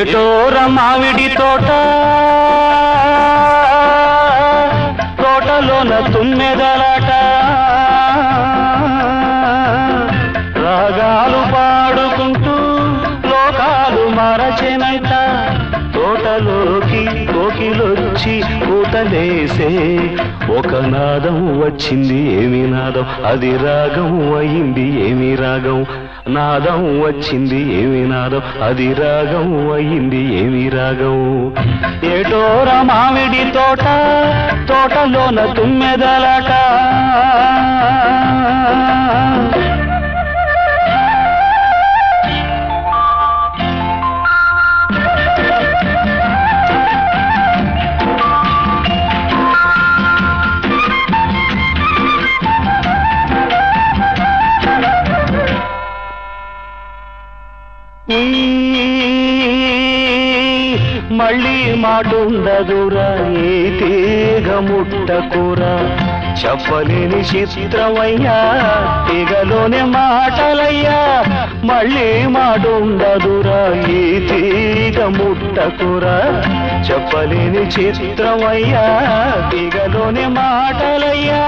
ఏటోర మామిడి తోట తోటలోన తుమ్మెదలాట రాగాలు పాడుకుంటూ లోకాలు మరచెనంట తోటలోకి కోకిలొచ్చి కూతలేసే ఒక నాదం వచ్చింది ఏమి నాదం అది రాగం అయింది ఏమి రాగం నాదం వచ్చింది ఏమి నాదం అది రాగం అయింది ఏమి రాగం ఏటోర మామిడి తోట తోటలోన తుమ్మెదలాట మళ్ళీ మాటుండదురా ఈ తీగ ముట్టకురా చెప్పలేని చిత్రమయ్యా తీగలోనే మాటలయ్యా మళ్ళీ మాటుండదురా ఈ తీగ ముట్టకురా చెప్పలేని చిత్రమయ్యా తీగలోనే మాటలయ్యా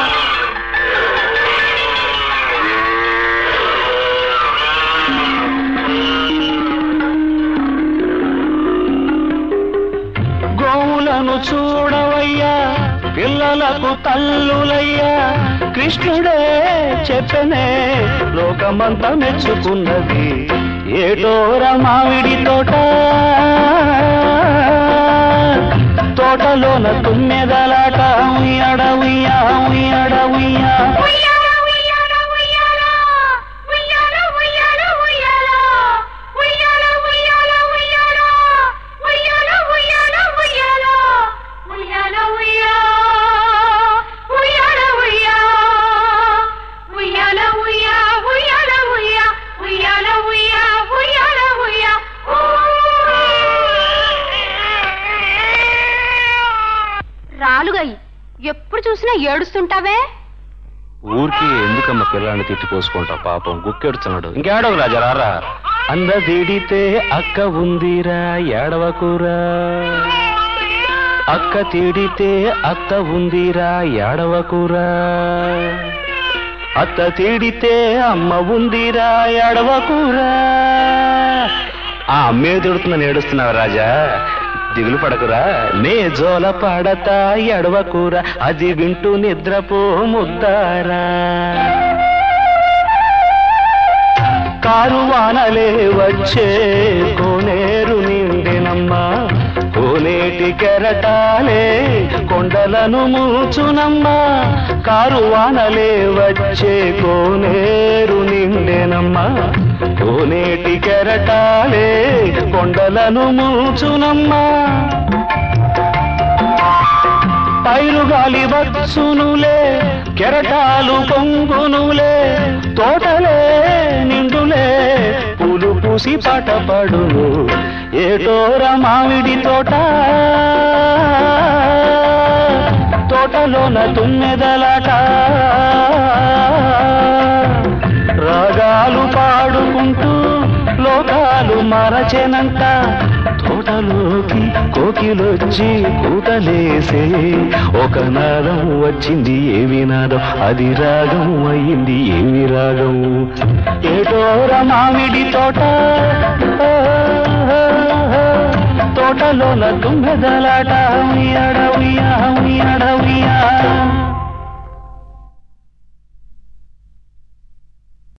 గోవులను చూడవయ్యా పిల్లలకు తల్లులయ్యా కృష్ణుడే చెప్పనే లోకమంతా మెచ్చుకున్నది ఏటోర మామిడి తోట తోటలోన తుమ్మెదలాట ఉయ్యడ ఉయ్యా ఉయ్యడ ఉయ్యా ఉయ్యాల ఉయ్యాల ఉయ్యాల ఉయ్యాల ఉయ్యాల ఉయ్యాల ఉయ్యాల ఉయ్యాల ఉయ్యాల ఉయ్యాల ఉయ్యాల ఉయ్యాల ఉయ్యాల ఉయ్యా ఉయ్యాల ఉయ్యా ఉయ్యాల ఉయ్యా ఉయ్యాల ఉయ్యా ఉయ్యాల ఉయ్యా ఉయ్యాల ఉయ్యా రాలుగై ఎప్పుడు చూసినా ఏడుస్తుంటావే ఊరికి ఎందుకమ్మ పిల్లాన్ని తిట్టి పోసుకుంటావు పాపం గుక్కెడుతున్నాడు ఇంకేడవు రాజా రారా అంద తిడితే అక్క ఉందిరా ఏడవకురా అక్క తిడితే అత్త ఉందిరా ఏడవకురా అత్త తిడితే అమ్మ ఉందిరా ఏడవకురా ఆ అమ్మే తిడుతుందని ఏడుస్తున్నావు రాజా దిగులు పడకురా నే జోల పడతా ఎడవకురా అది వింటూ నిద్రపో ముద్దారా కారు వానలే వచ్చే కోనేరు నిండినమ్మా కోనేటి కెరటాలే కొండలను మూచునమ్మా కారు వానలే వచ్చే కోనేరు నిండెనమ్మా కోనేటి కెరటాలే కొండలను మూచునమ్మా పైరు గాలి వచ్చునులే కెరటాలు పొంగునులే తోటలే నిండులే పూలు పూసి పాట పడును ఏటోర మామిడి తోట తోటలోన తుమ్మెదలాట రాగాలు పాడుకుంటూ లోకాలు మరచెనంట తోటలోకి కోకిలొచ్చి కూతలేసే ఒక నాదం వచ్చింది ఏమి నాదం అది రాగం అయింది ఏమి రాగం ఏటోర మామిడి తోట తోటలోన తుమ్మెదలాట ఉయ్యాడ ఉయ్యా ఉయ్యాడ ఉయ్యా